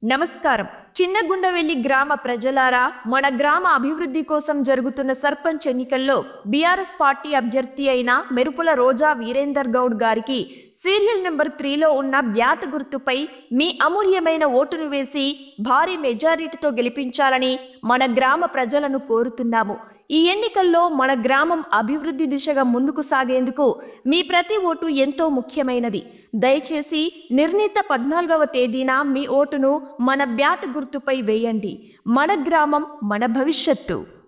నమస్కారం చిన్నగుండవెల్లి గ్రామ ప్రజలారా మన గ్రామ అభివృద్ధి కోసం జరుగుతున్న సర్పంచ్ ఎన్నికల్లో బీఆర్ఎస్ పార్టీ అభ్యర్థి అయిన మెరుపుల రోజా వీరేందర్ గౌడ్ గారికి సీరియల్ నెంబర్ త్రీలో ఉన్న బ్యాత గుర్తుపై మీ అమూల్యమైన ఓటును వేసి భారీ మెజారిటీతో గెలిపించాలని మన గ్రామ ప్రజలను కోరుతున్నాము ఈ ఎన్నికల్లో మన గ్రామం అభివృద్ధి దిశగా ముందుకు సాగేందుకు మీ ప్రతి ఓటు ఎంతో ముఖ్యమైనది దయచేసి నిర్ణీత పద్నాలుగవ తేదీన మీ ఓటును మన బ్యాట్ గుర్తుపై వేయండి మన గ్రామం మన భవిష్యత్తు